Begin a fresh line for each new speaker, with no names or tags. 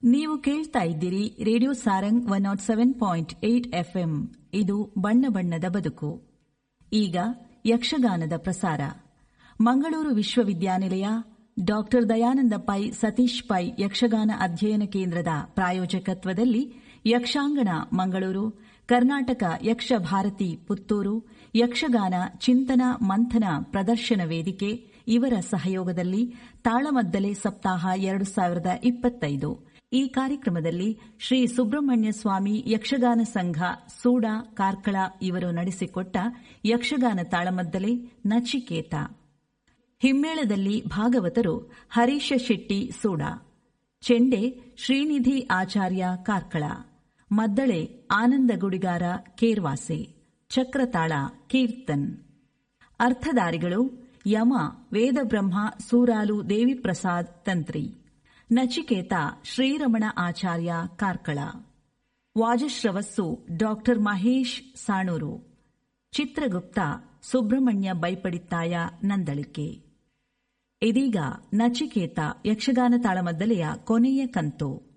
ನೀವು ಕೇಳ್ತಾ ಇದ್ದೀರಿ radio Sarang one naught seven point eight FM ಇದು ಬಣ್ಣ ಬಣ್ಣದ ಬದುಕು ಈಗ ಯಕ್ಷಗಾನದ ಪ್ರಸಾರ ಮಂಗಳೂರು ವಿಶ್ವವಿದ್ಯಾನಿಲಯ ಡಾಕ್ಟರ್ ದಯಾನಂದ ಪೈ ಸತೀಶ್ ಪೈ ಯಕ್ಷಗಾನ ಅಧ್ಯಯನ ಕೇಂದ್ರದ ಪ್ರಾಯೋಜಕತ್ವದಲ್ಲಿ ಯಕ್ಷಾಂಗಣ ಮಂಗಳೂರು ಕರ್ನಾಟಕ ಯಕ್ಷ ಭಾರತಿ ಪುತ್ತೂರು ಯಕ್ಷಗಾನ ಚಿಂತನ ಮಂಥನ ಪ್ರದರ್ಶನ ವೇದಿಕೆ ಇವರ ಸಹಯೋಗದಲ್ಲಿ ತಾಳಮದ್ದಲೆ ಸಪ್ತಾಹ ಎರಡು ಸಾವಿರದ ಇಪ್ಪತ್ತೈದು ಈ ಕಾರ್ಯಕ್ರಮದಲ್ಲಿ ಶ್ರೀ ಸುಬ್ರಹ್ಮಣ್ಯ ಸ್ವಾಮಿ ಯಕ್ಷಗಾನ ಸಂಘ ಸೂಡ ಕಾರ್ಕಳ ಇವರು ನಡೆಸಿಕೊಟ್ಟ ಯಕ್ಷಗಾನ ತಾಳಮದ್ದಲೆ ನಚಿಕೇತ ಹಿಮ್ಮೇಳದಲ್ಲಿ ಭಾಗವತರು ಹರೀಶ ಶೆಟ್ಟಿ ಸೂಡ ಚೆಂಡೆ ಶ್ರೀನಿಧಿ ಆಚಾರ್ಯ ಕಾರ್ಕಳ ಮದ್ದಳೆ ಆನಂದ ಗುಡಿಗಾರ ಕೇರ್ವಾಸೆ ಚಕ್ರತಾಳ ಕೀರ್ತನ್ ಅರ್ಥಧಾರಿಗಳು ಯಮ ವೇದಬ್ರಹ್ಮ ಸೂರಾಲು ದೇವಿಪ್ರಸಾದ್ ತಂತ್ರಿ ನಚಿಕೇತ ಶ್ರೀರಮಣ ಆಚಾರ್ಯ ಕಾರ್ಕಳ ವಾಜಶ್ರವಸ್ಸು ಡಾಕ್ಟರ್ ಮಹೇಶ್ ಸಾಣೂರು ಚಿತ್ರಗುಪ್ತ ಸುಬ್ರಹ್ಮಣ್ಯ ಬೈಪಡಿತ್ತಾಯ ನಂದಳಿಕೆ ಇದೀಗ ನಚಿಕೇತ ಯಕ್ಷಗಾನ ತಾಳಮದ್ದಲೆಯ ಕೊನೆಯ ಕಂತು